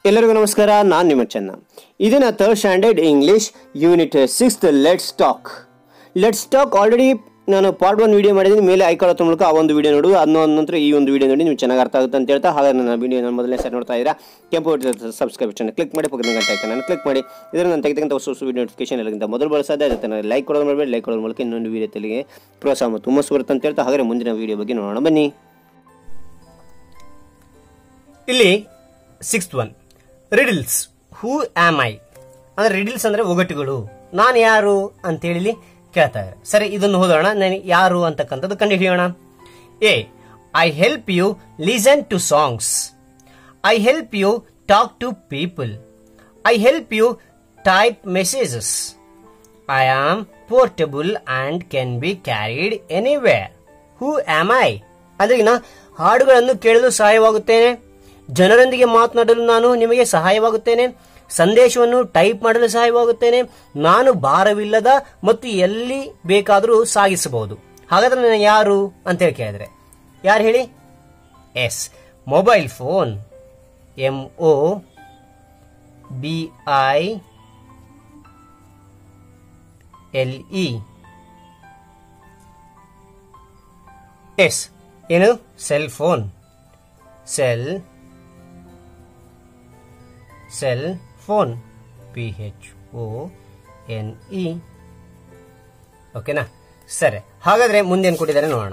ಎಲ್ಲರಿಗೂ ನಮಸ್ಕಾರ ನಾನು ನಿಮ್ಮ ಚೆನ್ನ ಇದನ್ನ third standard English unit sixth let's talk let's talk already ನಾನು ಪಾರ್ಟ್ ಒನ್ ವಿಡಿಯೋ ಮಾಡಿದ್ದೀನಿ ಮೇಲೆ ಐಕಾಳೋ ಮೂಲಕ ಆ ಒಂದು ವಿಡಿಯೋ ನೋಡು ಅದನ್ನ ನಂತರ ಈ ಒಂದು ವಿಡಿಯೋ ನೋಡಿ ನೀವು ಚೆನ್ನಾಗಿ ಅರ್ಥ ಆಗುತ್ತೆ ಅಂತ ಹೇಳ್ತಾ ಹಾಗೆ ನನ್ನ ವಿಡಿಯೋ ನಾನು ಮೊದಲನೇ ಸರಿ ನೋಡ್ತಾ ಇದ್ದೀರಾ ಕೆಂಪು ಸಬ್ಸ್ಕ್ರಿಪ್ಷನ್ ಕ್ಲಿಕ್ ಮಾಡಿ ಪಕ್ಕದ ಗಂಟೆ ಐಕನ್ ಕ್ಲಿಕ್ ಮಾಡಿ ಇದರ ನಾನು ತೆಗೆದಂಥ ಹೊಸ ಹೊಸ ವಿಡಿಯೋ ನೋಟಿಫಿಕೇಶನ್ ಎಲ್ಲಕ್ಕಿಂತ ಮೊದಲು ಬಳಸೋದೇ ಅದಕ್ಕೆ ನಾನು ಲೈಕ್ ಕೊಡೋದು ಮಾಡಬೇಡಿ ಲೈಕ್ ಕೊಡೋದ್ರ ಮೂಲಕ ಇನ್ನೊಂದು ವಿಡಿಯೋ ತೆಲಿಗೆ ಪ್ರೋತ್ಸಾಹ ಮತ್ತು ಹುಮ್ಮಸ್ಸು ಬರುತ್ತೆ ಅಂತ ಹೇಳ್ತಾ ಹಾಗೆ ಮುಂದಿನ ವಿಡಿಯೋ ಬಗ್ಗೆ ನೋಡೋಣ ಬನ್ನಿ ಇಲ್ಲಿ sixth one riddles who am I ಅಂದ್ರೆ ರಿಡಿಲ್ಸ್ ಅಂದ್ರೆ ಒಗಟುಗಳು ನಾನು ಯಾರು ಅಂತೇಳಿ ಇಲ್ಲಿ ಕೇಳ್ತಾ ಇದ್ದಾರೆ ಸರಿ ಇದನ್ನು ಓದೋಣ ನಾನು ಯಾರು ಅಂತಕ್ಕಂಥದ್ದು ಕಂಡುಹಿಡಿಯೋಣ a I help you listen to songs I help you talk to people I help you type messages I am portable and can be carried anywhere who am I ಅದರಿಂದ ಹಾಡುಗಳನ್ನು ಕೇಳಲು ಸಹಾಯವಾಗುತ್ತೇನೆ ಜನರೊಂದಿಗೆ ಮಾತನಾಡಲು ನಾನು ನಿಮಗೆ ಸಹಾಯವಾಗುತ್ತೇನೆ ಸಂದೇಶವನ್ನು ಟೈಪ್ ಮಾಡಲು ಸಹಾಯವಾಗುತ್ತೇನೆ ನಾನು ಭಾರವಿಲ್ಲದ ಮತ್ತು ಎಲ್ಲಿ ಬೇಕಾದರೂ ಸಾಗಿಸಬಹುದು ಹಾಗಾದ್ರೆ ನಾನು ಯಾರು ಅಂತ ಹೇಳಿ ಕೇಳಿದ್ರೆ ಯಾರು ಹೇಳಿ yes mobile phone M O B I L E yes ಏನು cell phone cell cell phone P H O N E ಓಕೆನಾ ಸರಿ ಹಾಗಾದ್ರೆ ಮುಂದೇನು ಕೊಟ್ಟಿದ್ದಾರೆ ನೋಡೋಣ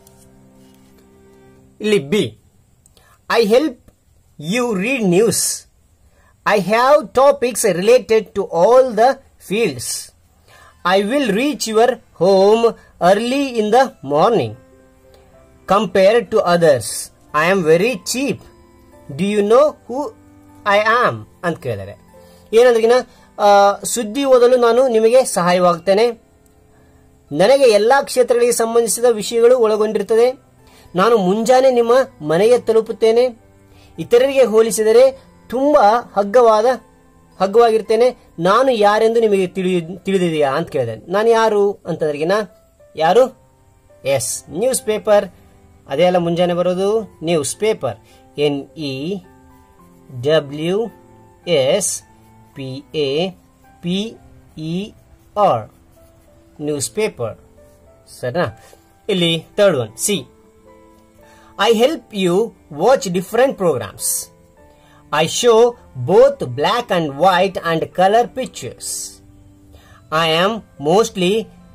ಇಲ್ಲಿ B I help you read news I have topics related to all the fields I will reach your home early in the morning compare to others I am very cheap do you know who I am ಅಂತ ಕೇಳಿದ್ದಾರೆ ಏನಂದ್ರಿಗಿನ ಸುದ್ದಿ ಓದಲು ನಾನು ನಿಮಗೆ ಸಹಾಯವಾಗುತ್ತೇನೆ ನನಗೆ ಎಲ್ಲಾ ಕ್ಷೇತ್ರಗಳಿಗೆ ಸಂಬಂಧಿಸಿದ ವಿಷಯಗಳು ಒಳಗೊಂಡಿರುತ್ತದೆ ನಾನು ಮುಂಜಾನೆ ನಿಮ್ಮ ಮನೆಗೆ ತಲುಪುತ್ತೇನೆ ಇತರರಿಗೆ ಹೋಲಿಸಿದರೆ ತುಂಬಾ ಹಗ್ಗವಾದ ಹಗ್ಗವಾಗಿರ್ತೇನೆ ನಾನು ಯಾರೆಂದು ನಿಮಗೆ ತಿಳಿ ತಿಳಿದಿದೆಯಾ ಅಂತ ಕೇಳಿದೆ ನಾನು ಯಾರು ಅಂತಂದ್ರಿಗಿನ ಯಾರು ಎಸ್ ನ್ಯೂಸ್ ಪೇಪರ್ ಅದೇ ಅಲ್ಲ ಮುಂಜಾನೆ ಬರೋದು news paper N E W S P A P E R news paper ಸರಿನಾ ಇಲ್ಲಿ third one C I help you watch different programmes I show both black and white and colour pictures I am mostly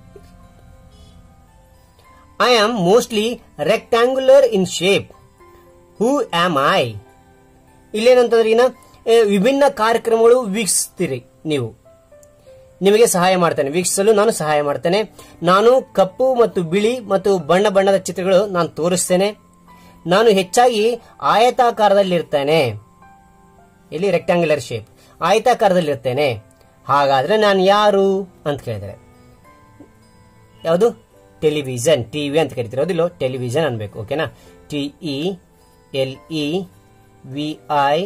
I am mostly rectangular in shape who am I ಇಲ್ಲೇನಂತಂದ್ರೆ ಇನ್ನ ವಿಭಿನ್ನ ಕಾರ್ಯಕ್ರಮಗಳು ವೀಕ್ಷಿಸ್ತೀರಿ ನೀವು ನಿಮಗೆ ಸಹಾಯ ಮಾಡ್ತೇನೆ ವೀಕ್ಷಿಸಲು ನಾನು ಸಹಾಯ ಮಾಡ್ತೇನೆ ನಾನು ಕಪ್ಪು ಮತ್ತು ಬಿಳಿ ಮತ್ತು ಬಣ್ಣ ಬಣ್ಣದ ಚಿತ್ರಗಳು ನಾನು ತೋರಿಸ್ತೇನೆ ನಾನು ಹೆಚ್ಚಾಗಿ ಆಯತಾಕಾರದಲ್ಲಿರ್ತೇನೆ ಇಲ್ಲಿ ರೆಕ್ಟಾಂಗ್ಯುಲರ್ ಶೇಪ್ ಆಯತಾಕಾರದಲ್ಲಿರ್ತೇನೆ ಹಾಗಾದ್ರೆ ನಾನು ಯಾರು ಅಂತ ಕೇಳಿದರೆ ಯಾವುದು ಟೆಲಿವಿಷನ್ ಟಿವಿ ಅಂತ ಕರಿತಿರೋದಿಲ್ಲ ಟೆಲಿವಿಷನ್ ಅನ್ಬೇಕು ಓಕೆನಾ T E L E V I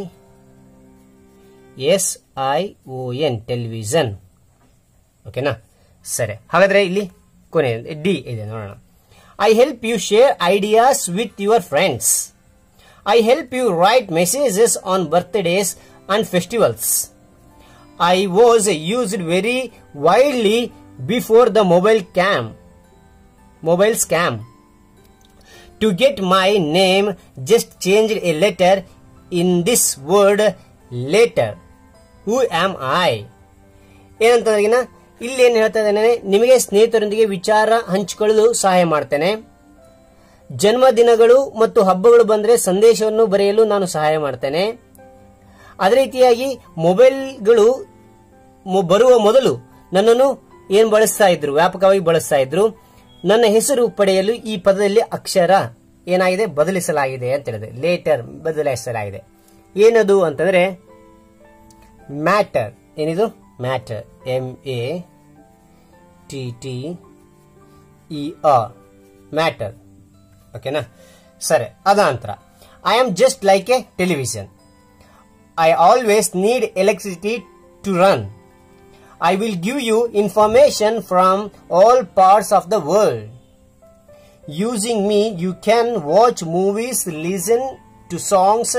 S I O N television ಓಕೆನಾ ಸರಿ ಹಾಗಾದ್ರೆ ಇಲ್ಲಿ ಕೊನೆ ಡಿ ಇದೆ ನೋಡೋಣ I help you share ideas with your friends I help you write messages on birthdays and festivals I was used very widely before the mobile came mobile scam to get my name just change a letter in this word later who am I ಏನಂತಂದ್ರಿಗಿನ ಇಲ್ಲಿ ಏನ್ ಹೇಳ್ತಾ ಇದ್ದೇನೆ ನಿಮಗೆ ಸ್ನೇಹಿತರೊಂದಿಗೆ ವಿಚಾರ ಹಂಚಿಕೊಳ್ಳಲು ಸಹಾಯ ಮಾಡ್ತೇನೆ ಜನ್ಮದಿನಗಳು ಮತ್ತು ಹಬ್ಬಗಳು ಬಂದರೆ ಸಂದೇಶವನ್ನು ಬರೆಯಲು ನಾನು ಸಹಾಯ ಮಾಡ್ತೇನೆ ಅದೇ ರೀತಿಯಾಗಿ ಮೊಬೈಲ್ಗಳು ಬರುವ ಮೊದಲು ನನ್ನನ್ನು ಏನ್ ಬಳಸ್ತಾ ಇದ್ರು ವ್ಯಾಪಕವಾಗಿ ಬಳಸ್ತಾ ಇದ್ರು ನನ್ನ ಹೆಸರು ಪಡೆಯಲು ಈ ಪದದಲ್ಲಿ ಅಕ್ಷರ ಏನಾಗಿದೆ ಬದಲಿಸಲಾಗಿದೆ ಅಂತ ಹೇಳಿದೆ ಲೇಟರ್ ಬದಲಾಯಿಸಲಾಗಿದೆ ಏನದು ಅಂತಂದ್ರೆ ಮ್ಯಾಟರ್ ಏನಿದು matter M A T T E R matter ಓಕೆನಾ ಸರಿ ಅದ ನಂತರ I am just like a television I always need electricity to run I will give you information from all parts of the world. Using me, you can watch movies, listen to songs,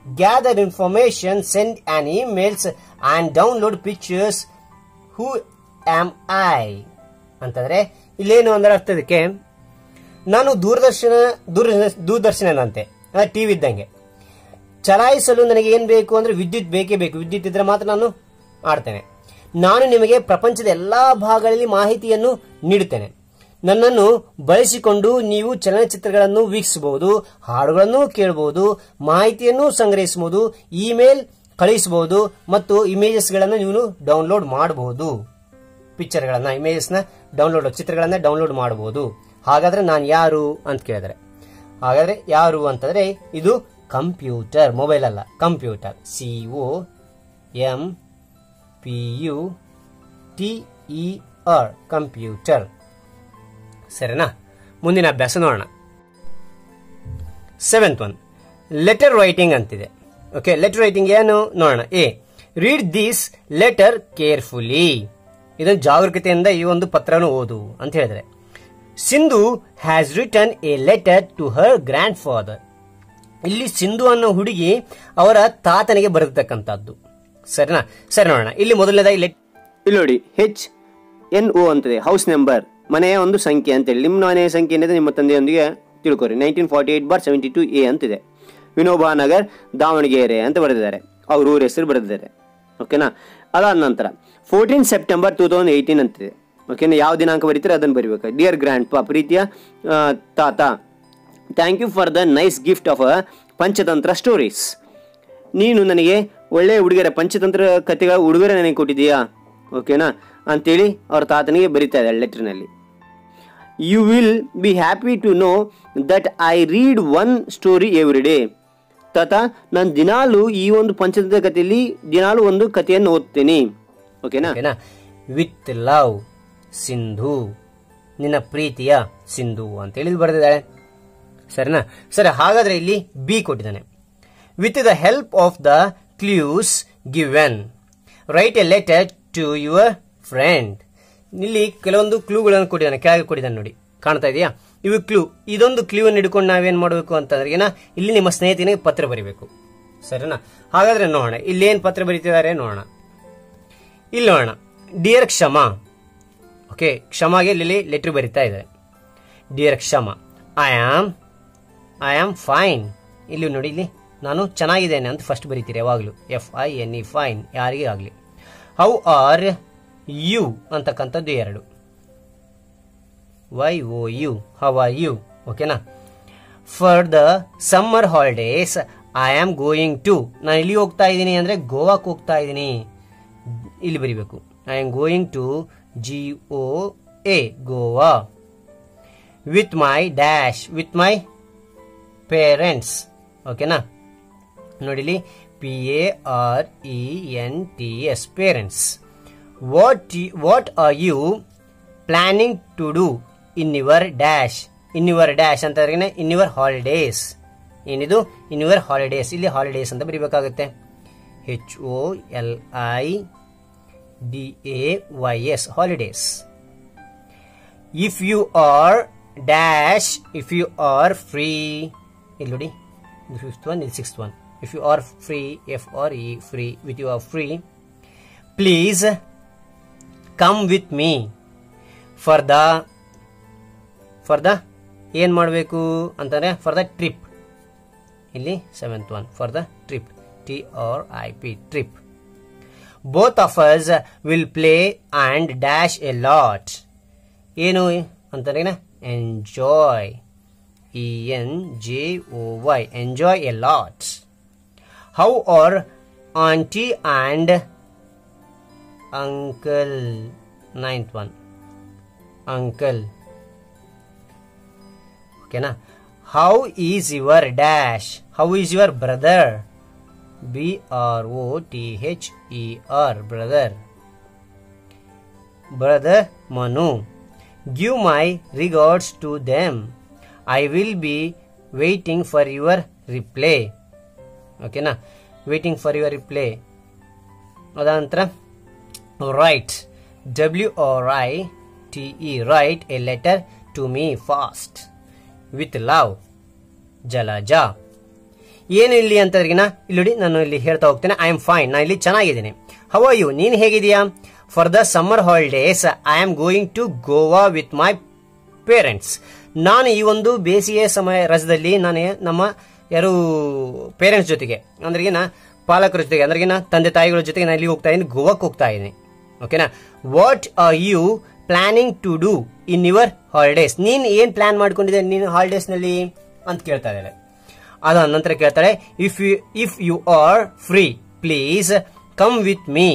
gather information send on emails and download pictures who am I ಅಂತಂದ್ರೆ ಇಲ್ಲೇನು ಅಂದ್ರೆ ಅರ್ಥ ಇದಕ್ಕೆ ನಾನು ದೂರದರ್ಶನ ದೂರ ದೂರದರ್ಶನನಂತೆ TV ಇದ್ದಂಗೆ ಚಲಾಯಿಸಲು ನನಗೆ ಏನ್ ಬೇಕು ಅಂದ್ರೆ ವಿದ್ಯುತ್ ಬೇಕೇ ಬೇಕು ವಿದ್ಯುತ್ ಇದ್ರೆ ಮಾತ್ರ ನಾನು ಆಡ್ತೇನೆ ನಾನು ನಿಮಗೆ ಪ್ರಪಂಚದ ಎಲ್ಲಾ ಭಾಗಗಳಲ್ಲಿ ಮಾಹಿತಿಯನ್ನು ನೀಡುತ್ತೇನೆ ನನ್ನನ್ನು ಬಳಸಿಕೊಂಡು ನೀವು ಚಲನಚಿತ್ರಗಳನ್ನು ವೀಕ್ಷಿಸಬಹುದು ಹಾಡುಗಳನ್ನು ಕೇಳಬಹುದು ಮಾಹಿತಿಯನ್ನು ಸಂಗ್ರಹಿಸಬಹುದು ಇಮೇಲ್ ಕಳುಹಿಸಬಹುದು ಮತ್ತು ಇಮೇಜಸ್ಗಳನ್ನು ನೀವು ಡೌನ್ಲೋಡ್ ಮಾಡಬಹುದು ಪಿಕ್ಚರ್ಗಳನ್ನ ಇಮೇಜಸ್ನ ಡೌನ್ಲೋಡ್ ಚಿತ್ರಗಳನ್ನ ಡೌನ್ಲೋಡ್ ಮಾಡಬಹುದು ಹಾಗಾದ್ರೆ ನಾನು ಯಾರು ಅಂತ ಕೇಳಿದ್ರೆ ಹಾಗಾದ್ರೆ ಯಾರು ಅಂತಂದ್ರೆ ಇದು ಕಂಪ್ಯೂಟರ್ ಮೊಬೈಲ್ ಅಲ್ಲ computer C O M P U T E R computer ಸರಿನಾ ಮುಂದಿನ ಅಭ್ಯಾಸ ನೋಡೋಣ ಸೆವೆಂತ್ ಒನ್ ಲೆಟರ್ ರೈಟಿಂಗ್ ಅಂತಿದೆ ಓಕೆ ಲೆಟರ್ ರೈಟಿಂಗ್ ಏನು ನೋಡೋಣ A read this letter carefully ಇದನ್ನು ಜಾಗರೂಕತೆಯಿಂದ ಈ ಒಂದು ಪತ್ರವನ್ನು ಓದು ಅಂತ ಹೇಳಿದ್ರೆ Sindhu has return a letter to her grandfather ಇಲ್ಲಿ ಸಿಂಧು ಅನ್ನೋ ಹುಡುಗಿ ಅವರ ತಾತನಿಗೆ ಬರೆದತಕ್ಕಂಥದ್ದು ಸರಿನಾ ಸರಿ ನೋಡೋಣ ಇಲ್ಲಿ ಮೊದಲನೇದಾಗಿ ಲೆಟ್ ಇಲ್ಲಿ ನೋಡಿ ಹೆಚ್ ಎನ್ ಒ ಅಂತದೆ ಹೌಸ್ ನಂಬರ್ ಮನೆಯ ಒಂದು ಸಂಖ್ಯೆ ಅಂತೇಳಿ ನಿಮ್ಮ ಮನೆಯ ಸಂಖ್ಯೆ ಏನಿದೆ ನಿಮ್ಮ ತಂದೆಯೊಂದಿಗೆ ತಿಳ್ಕೊರಿ nineteen forty eight bar seventy two A ಅಂತಿದೆ ವಿನೋಬಾ ನಗರ್ ದಾವಣಗೆರೆ ಅಂತ ಬರೆದಿದ್ದಾರೆ ಅವ್ರ ಊರ ಹೆಸರು ಬರೆದಿದ್ದಾರೆ ಓಕೆನಾ ಅದಾದ ನಂತರ fourteen September two thousand eighteen ಅಂತಿದೆ ಓಕೆನಾ ಯಾವ ದಿನಾಂಕ ಬರೀತಾರೆ ಅದನ್ನು ಬರಿಬೇಕು ಡಿಯರ್ ಗ್ರ್ಯಾಂಡ್ ಪಾ ಪ್ರೀತಿಯ ಆ, ತಾತ thank you for the nice gift of a Panchatantra stories ನೀನು ನನಗೆ ಒಳ್ಳೆಯ ಹುಡುಗರ ಪಂಚತಂತ್ರ ಕಥೆಗಳ ಉಡುಗೊರೆ ನನಗೆ ಕೊಟ್ಟಿದ್ದೀಯಾ ಓಕೆನಾ ಅಂತೇಳಿ ಅವ್ರ ತಾತನಿಗೆ ಬರಿತಾ ಇದ್ದಾಳೆ ಲೆಟ್ರಿನಲ್ಲಿ you will be happy to know that I read one story every day ತಾತ ನಾನು ದಿನಾಲು ಈ ಒಂದು ಪಂಚತಂತ್ರ ಕಥೆಯಲ್ಲಿ ದಿನಾಲು ಒಂದು ಕಥೆಯನ್ನು ಓದ್ತೀನಿ ಓಕೆನಾ ಓಕೆನಾ ವಿತ್ ಲವ್ ಸಿಂಧು ನಿನ್ನ ಪ್ರೀತಿಯ ಸಿಂಧು ಅಂತ ಹೇಳಿ ಬರೆದಿದ್ದಾಳೆ ಸರಿನಾ ಸರಿ ಹಾಗಾದ್ರೆ ಇಲ್ಲಿ ಬಿ ಕೊಟ್ಟಿದ್ದಾನೆ with the help of the clues given write a letter to your friend ಇಲ್ಲಿ ಕೆಲವೊಂದು ಕ್ಲೂಗಳನ್ನು ಕೊಟ್ಟಿದ್ದಾನೆ ಕೆಳಗೆ ಕೊಟ್ಟಿದ್ದಾನೆ ನೋಡಿ ಕಾಣ್ತಾ ಇದೆಯಾ ಇವು ಕ್ಲೂ ಇದೊಂದು ಕ್ಲೂ ಅನ್ನು ಹಿಡ್ಕೊಂಡು ನಾವೇನ್ ಮಾಡಬೇಕು ಅಂತಂದ್ರೆ ಏನ ಇಲ್ಲಿ ನಿಮ್ಮ ಸ್ನೇಹಿತನಿಗೆ ಪತ್ರ ಬರಿಬೇಕು ಸರಿನಾ ಹಾಗಾದ್ರೆ ನೋಡೋಣ ಇಲ್ಲಿ ಏನ್ ಪತ್ರ ಬರೀತಿದ್ದಾರೆ ನೋಡೋಣ ಇಲ್ಲಿ ನೋಡೋಣ ಡಿಯರ್ ಕ್ಷಮಾ ಓಕೆ ಕ್ಷಮಾಗೆ ಇಲ್ಲಿ ಲೆಟರ್ ಬರಿತಾ ಇದ್ದಾರೆ dear Kshama I am I am fine ಇಲ್ಲಿ ನೋಡಿ ಇಲ್ಲಿ ನಾನು ಚೆನ್ನಾಗಿದ್ದೇನೆ ಅಂತ ಫಸ್ಟ್ ಬರೀತೀರಿ ಯಾವಾಗಲೂ F I N E fine ಯಾರಿಗೆ ಆಗಲಿ ಹೌ ಆರ್ ಯು ಅಂತಕ್ಕಂಥದ್ದು ಎರಡು Y O U how are you ಓಕೆನಾ for the summer holidays I am going to ನಾನು ಇಲ್ಲಿ ಹೋಗ್ತಾ ಇದ್ದೀನಿ ಅಂದರೆ ಗೋವಾಕ್ಕೆ ಹೋಗ್ತಾ ಇದ್ದೀನಿ ಇಲ್ಲಿ ಬರಿಬೇಕು I am going to G O A Goa with my dash with my parents ಓಕೆನಾ ನೋಡಿಲಿ P A R E N T S parents what what are you planning to do in your dash in your dash ಅಂತ in your holidays ಏನಿದು in your holidays ಇಲ್ಲಿ holidays ಅಂತ ಬರೀಬೇಕಾಗುತ್ತೆ H O L I D A Y S holidays if you are dash if you are free ಇಲ್ಲಿ ನೋಡಿ ಇದು fifth one ಇದು sixth one if you are free F R E free with you are free please come with me for the for the ಏನು ಮಾಡಬೇಕು ಅಂತಂದರೆ for the trip ಇಲ್ಲಿ seventh one for the trip T R I P trip both of us will play and dash a lot ಏನು ಅಂತಂದ್ರೆ enjoy E N J O Y enjoy a lot how are aunty and uncle ninth one uncle ಓಕೆನಾ how is your dash how is your brother B R O T H E R brother brother Manu give my regards to them I will be waiting for your reply ಓಕೆನಾ waiting for your reply ಅದಾನಂತರ write W R I T E write a letter to me fast with love Jalaja ಏನು ಇಲ್ಲಿ ಅಂತಂದ್ರಿಗಿನ ಇಲ್ಲಿ ನೋಡಿ ನಾನು ಇಲ್ಲಿ ಹೇಳ್ತಾ ಹೋಗ್ತೇನೆ ಐ ಆಮ್ ಫೈನ್ ನಾನು ಇಲ್ಲಿ ಚೆನ್ನಾಗಿದ್ದೀನಿ ಹೌ ಆರ್ ಯು ನೀನು ಹೇಗಿದೆಯಾ for the summer holidays I am going to Goa with my parents ನಾನು ಈ ಒಂದು ಬೇಸಿಗೆ ಸಮಯ ರಜದಲ್ಲಿ ನಾನು ನಮ್ಮ ಯಾರು ಪೇರೆಂಟ್ಸ್ ಜೊತೆಗೆ ಅಂದ್ರಿಗಿನ ಪಾಲಕರ ಜೊತೆಗೆ ಅಂದ್ರಿಗಿನ ತಂದೆ ತಾಯಿಗಳ ಜೊತೆಗೆ ನಾನು ಇಲ್ಲಿ ಹೋಗ್ತಾ ಇದ್ದೀನಿ ಗೋವಾಕ್ಕೆ ಹೋಗ್ತಾ ಇದ್ದೀನಿ ಓಕೆನಾ what are you planning to do in your holidays ನೀನು ಏನು ಪ್ಲಾನ್ ಮಾಡ್ಕೊಂಡಿದ್ದೆ ನೀನು ಹಾಲಿಡೇಸ್ನಲ್ಲಿ ಅಂತ ಕೇಳ್ತಾ ಇದ್ದಾರೆ ಅದ ನಂತರ ಕೇಳ್ತಾಳೆ if you if you are free please come with me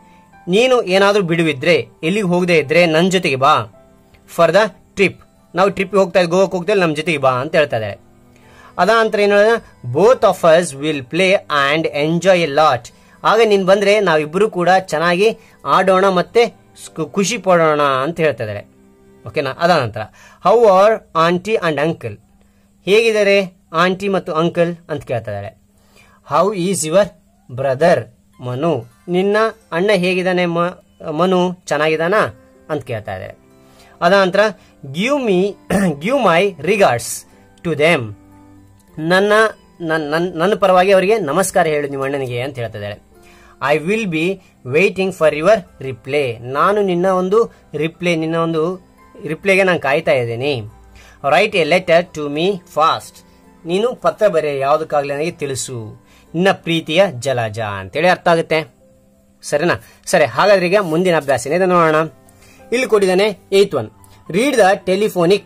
ನೀನು ಏನಾದರೂ ಬಿಡುವಿದ್ರೆ ಎಲ್ಲಿಗೆ ಹೋಗದೆ ಇದ್ರೆ ನನ್ನ ಜೊತೆಗೆ ಬಾ ಫಾರ್ ದ ಟ್ರಿಪ್ ನಾವು ಟ್ರಿಪ್ ಹೋಗ್ತಾ ಇದ್ದೀವಿ ಗೋವಾಕ್ಕೆ ಹೋಗ್ತಾ ನಮ್ಮ ಜೊತೆಗೆ ಬಾ ಅಂತ ಹೇಳ್ತಾ ಇದ್ದಾರೆ ಅದ ನಂತರ ಏನು ಹೇಳಿದ both of us will play and enjoy a lot ಆಗ ನೀನು ಬಂದರೆ ನಾವಿಬ್ಬರು ಕೂಡ ಚೆನ್ನಾಗಿ ಆಡೋಣ ಮತ್ತೆ ಸ್ಕು- ಖುಷಿ ಪಡೋಣ ಅಂತ ಹೇಳ್ತಾ ಇದ್ದಾರೆ ಓಕೆನಾ ಅದ ನಂತರ how are aunty and uncle ಹೇಗಿದ್ದಾರೆ ಆಂಟಿ ಮತ್ತು ಅಂಕಲ್ ಅಂತ ಕೇಳ್ತಾ ಇದ್ದಾರೆ how is your brother Manu ನಿನ್ನ ಅಣ್ಣ ಹೇಗಿದ್ದಾನೆ ಮ- ಮನು ಚೆನ್ನಾಗಿದ್ದಾನಾ ಅಂತ ಕೇಳ್ತಾ ಇದ್ದಾರೆ ಅದ ನಂತರ give me give my regards to them ನನ್ನ ನನ್ನ ನನ್ನ- ನನ್ನ ಪರವಾಗಿ ಅವರಿಗೆ ನಮಸ್ಕಾರ ಹೇಳು ನಿಮ್ಮ ಅಣ್ಣನಿಗೆ ಅಂತ ಹೇಳ್ತಾ ಇದ್ದಾರೆ I will be waiting for your reply ನಾನು ನಿನ್ನ ಒಂದು ರಿಪ್ಲೇ ನಿನ್ನ ಒಂದು ರಿಪ್ಲೇಗೆ ನಾನು ಕಾಯ್ತಾ ಇದ್ದೀನಿ write a letter to me fast ನೀನು ಪತ್ರ ಬರೆ ಯಾವುದಕ್ಕಾಗಲಿ ನನಗೆ ತಿಳಿಸು ನಿನ್ನ ಪ್ರೀತಿಯ ಜಲಜ ಅಂತೇಳಿ ಅರ್ಥ ಆಗುತ್ತೆ ಸರಿನಾ ಸರಿ ಹಾಗಾದ್ರೆ ಈಗ ಮುಂದಿನ ಅಭ್ಯಾಸ ಏನಿದೆ ನೋಡೋಣ ಇಲ್ಲಿ ಕೊಟ್ಟಿದ್ದಾನೆ eighth one read the telephonic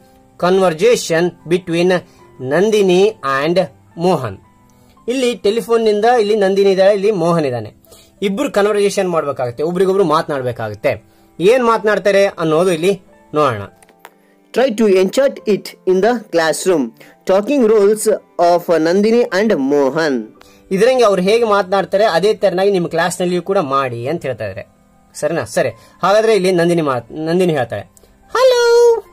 conversation between Nandini and Mohan ಇಲ್ಲಿ ಟೆಲಿಫೋನ್ ನಿಂದ ಇಲ್ಲಿ ನಂದಿನಿ ಇದ್ದಾಳೆ ಇಲ್ಲಿ ಮೋಹನ್ ಇದ್ದಾನೆ ಇಬ್ರು ಕನ್ವರ್ಜೇಷನ್ ಮಾಡ್ಬೇಕಾಗುತ್ತೆ ಒಬ್ರಿಗೊಬ್ರು ಮಾತನಾಡಬೇಕಾಗುತ್ತೆ ಏನ್ ಮಾತನಾಡ್ತಾರೆ ಅನ್ನೋದು ಇಲ್ಲಿ ನೋಡೋಣ Try to insert it in the classroom. Talking roles of Nandini and Mohan. ಇದರಂಗೆ ಅವ್ರು ಹೇಗೆ ಮಾತನಾಡ್ತಾರೆ ಅದೇ ತರನಾಗಿ ನಿಮ್ಮ ಕ್ಲಾಸ್ನಲ್ಲಿಯೂ ಕೂಡ ಮಾಡಿ ಅಂತ ಹೇಳ್ತಾ ಇದ್ದಾರೆ ಸರಿನಾ ಸರಿ ಹಾಗಾದ್ರೆ ಇಲ್ಲಿ ನಂದಿನಿ ಮಾತ್ ನಂದಿನಿ ಹೇಳ್ತಾಳೆ hello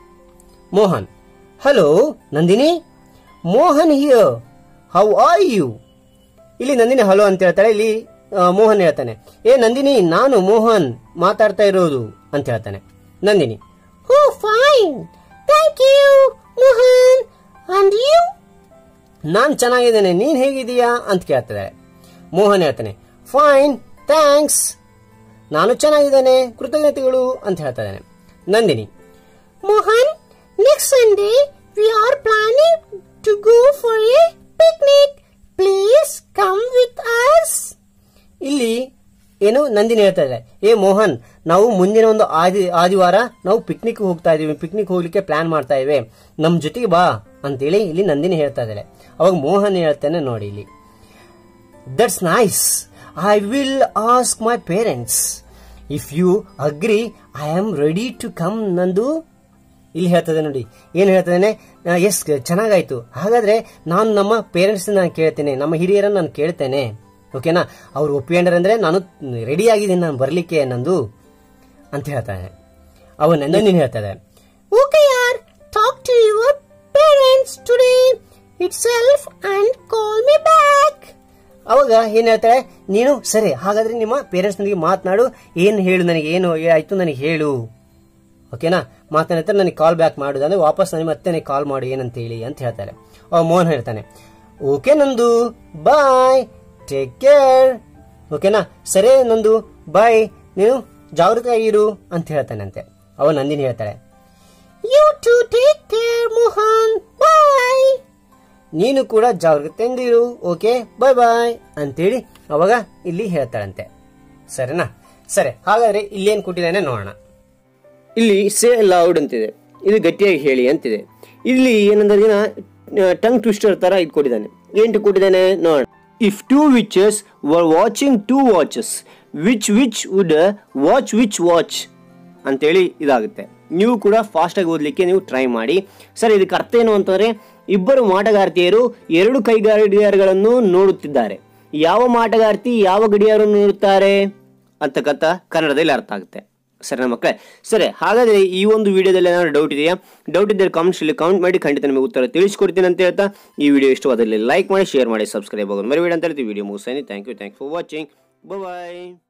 Mohan hello Nandini Mohan here how are you ಇಲ್ಲಿ ನಂದಿನಿ ಹಲೋ ಅಂತ ಹೇಳ್ತಾಳೆ ಇಲ್ಲಿ ಆ, ಮೋಹನ್ ಹೇಳ್ತಾನೆ ಏ ನಂದಿನಿ ನಾನು ಮೋಹನ್ ಮಾತಾಡ್ತಾ ಇರೋದು ಅಂತ ಹೇಳ್ತಾನೆ Nandini oh fine thank you Mohan and you ನಾನ್ ಚೆನ್ನಾಗಿದ್ದೇನೆ ನೀನ್ ಹೇಗಿದೀಯಾ ಅಂತ ಕೇಳ್ತಿದ್ದಾಳೆ ಮೋಹನ್ ಹೇಳ್ತಾನೆ ಫೈನ್ ಥ್ಯಾಂಕ್ಸ್ ನಾನು ಚೆನ್ನಾಗಿದ್ದೇನೆ ಕೃತಜ್ಞತೆಗಳು ಅಂತ ಹೇಳ್ತಾ ಇದ್ದಾನೆ Nandini Mohan next Sunday we are planning to go for a picnic please come with us ಇಲ್ಲಿ ಏನು ನಂದಿನಿ ಹೇಳ್ತಾ ಇದೆ ಏ ಮೋಹನ್ ನಾವು ಮುಂದಿನ ಒಂದು ಆದಿ ಆದಿವಾರ ನಾವು ಪಿಕ್ನಿಕ್ ಹೋಗ್ತಾ ಇದೀವಿ ಪಿಕ್ನಿಕ್ ಹೋಗ್ಲಿಕ್ಕೆ ಪ್ಲಾನ್ ಮಾಡ್ತಾ ಇವೆ ನಮ್ ಜೊತೆಗೆ ಬಾ ಅಂತೇಳಿ ಇಲ್ಲಿ ನಂದಿನಿ ಹೇಳ್ತಾ ಇದ್ದಾಳೆ ಅವಾಗ ಮೋಹನ್ ಹೇಳ್ತಾನೆ ನೋಡಿ ಇಲ್ಲಿ that's nice I will ask my parents if you agree I am ready to come ನಂದು ಇಲ್ಲಿ ಹೇಳ್ತದೆ ನೋಡಿ ಏನು ಹೇಳ್ತದೇನೆ ಎಸ್ ಚೆನ್ನಾಗಾಯ್ತು ಹಾಗಾದ್ರೆ ನಾನು ನಮ್ಮ ಪೇರೆಂಟ್ಸ್ ನಾನು ಕೇಳ್ತೇನೆ ನಮ್ಮ ಹಿರಿಯರನ್ನ ನಾನು ಕೇಳ್ತೇನೆ ಓಕೆನಾ ಅವ್ರು ಒಪ್ಪಿಕೊಂಡ್ರೆ ಅಂದ್ರೆ ನಾನು ರೆಡಿ ಆಗಿದ್ದೀನಿ ನಾನು ಬರ್ಲಿಕ್ಕೆ ನಂದು ಅಂತ ಹೇಳ್ತಾನೆ ಅವನ ನಂದಿನಿ ಹೇಳ್ತಾರೆ ಓಕೆ ಯಾರ್ talk to your parents today itself and call me back ಅವಾಗ ಏನ್ ಹೇಳ್ತಾಳೆ ನೀನು ಸರಿ ಹಾಗಾದ್ರೆ ನಿಮ್ಮ ಪೇರೆಂಟ್ಸ್ ನನಗೆ ಮಾತನಾಡು ಏನು ಹೇಳು ನನಗೆ ಏನು ಆಯ್ತು ನನಗೆ ಹೇಳು ಓಕೆನಾ ಮಾತನಾಡ್ತಾರೆ ನನಗೆ ಕಾಲ್ ಬ್ಯಾಕ್ ಮಾಡುದು ಅಂದ್ರೆ ವಾಪಸ್ ನನಗೆ ಮತ್ತೆ ನನಗೆ ಕಾಲ್ ಮಾಡು ಏನಂತ ಹೇಳಿ ಅಂತ ಹೇಳ್ತಾರೆ ಅವ ಮೋಹನ್ ಹೇಳ್ತಾನೆ ಓಕೆ ನಂದು ಬಾಯ್ ಟೇಕ್ ಕೇರ್ ಓಕೆನಾ ಸರಿ ನಂದು ಬಾಯ್ ನೀನು ಜಾಗೃತವಾಗಿರು ಅಂತ ಹೇಳ್ತಾನಂತೆ ಅವ ನಂದಿನಿ ಹೇಳ್ತಾಳೆ you too take care Mohan bye ನೀನು ಕೂಡ ಜಾಗೃತೆಯಿಂದ ಇರು ಓಕೆ ಬಾಯ್ ಬಾಯ್ ಅಂತೇಳಿ ಅವಾಗ ಇಲ್ಲಿ ಹೇಳ್ತಾಳಂತೆ ಸರಿನಾ ಸರಿ ಹಾಗಾದ್ರೆ ಇಲ್ಲೇನು ಕೊಟ್ಟಿದ್ದಾನೆ ನೋಡೋಣ ಇಲ್ಲಿ ಸೇ ಲೌಡ್ ಅಂತಿದೆ ಇದು ಗಟ್ಟಿಯಾಗಿ ಹೇಳಿ ಅಂತಿದೆ ಇಲ್ಲಿ ಏನಂದ್ರೆ ಟಂಗ್ ಟ್ವಿಸ್ಟರ್ ತರ ಇದು ಕೊಟ್ಟಿದ್ದಾನೆ ಏನು ಕೊಟ್ಟಿದ್ದಾನೆ ನೋಡೋಣ if two witches were watching two watches which witch would watch which watch ಅಂತೇಳಿ ಇದಾಗುತ್ತೆ ನೀವು ಕೂಡ ಫಾಸ್ಟಾಗಿ ಓದಲಿಕ್ಕೆ ನೀವು ಟ್ರೈ ಮಾಡಿ ಸರ್ ಇದಕ್ಕೆ ಅರ್ಥ ಏನು ಅಂತಂದರೆ ಇಬ್ಬರು ಮಾಟಗಾರ್ತಿಯರು ಎರಡು ಕೈ ಗಡಿಯಾರಗಳನ್ನು ನೋಡುತ್ತಿದ್ದಾರೆ ಯಾವ ಮಾಟಗಾರ್ತಿ ಯಾವ ಗಡಿಯಾರವನ್ನು ನೋಡುತ್ತಾರೆ ಅಂತಕ್ಕಂಥ ಕನ್ನಡದಲ್ಲಿ ಅರ್ಥ ಆಗುತ್ತೆ ಸರಿ ನಮ್ಮ ಮಕ್ಕಳೇ ಸರಿ ಹಾಗಾದರೆ ಈ ಒಂದು ವಿಡಿಯೋದಲ್ಲಿ ಏನಾದ್ರು ಡೌಟ್ ಇದೆಯಾ ಡೌಟ್ ಇದ್ದರೆ ಕಾಮೆಂಟ್ಸಲ್ಲಿ ಕಾಮೆಂಟ್ ಮಾಡಿ ಖಂಡಿತ ನಿಮಗೆ ಉತ್ತರ ತಿಳಿಸ್ಕೊಡ್ತೀನಿ ಅಂತ ಹೇಳ್ತಾ ಈ ವಿಡಿಯೋ ಇಷ್ಟವಾದಲ್ಲಿ ಲೈಕ್ ಮಾಡಿ ಶೇರ್ ಮಾಡಿ ಸಬ್ಸ್ಕ್ರೈಬ್ ಆಗೋದು ಮರಿಬೇಡಿ ಅಂತ ಹೇಳ್ತೀವಿ ವಿಡಿಯೋ ಮುಗಿಸ್ತೀನಿ thank you thank for watching bye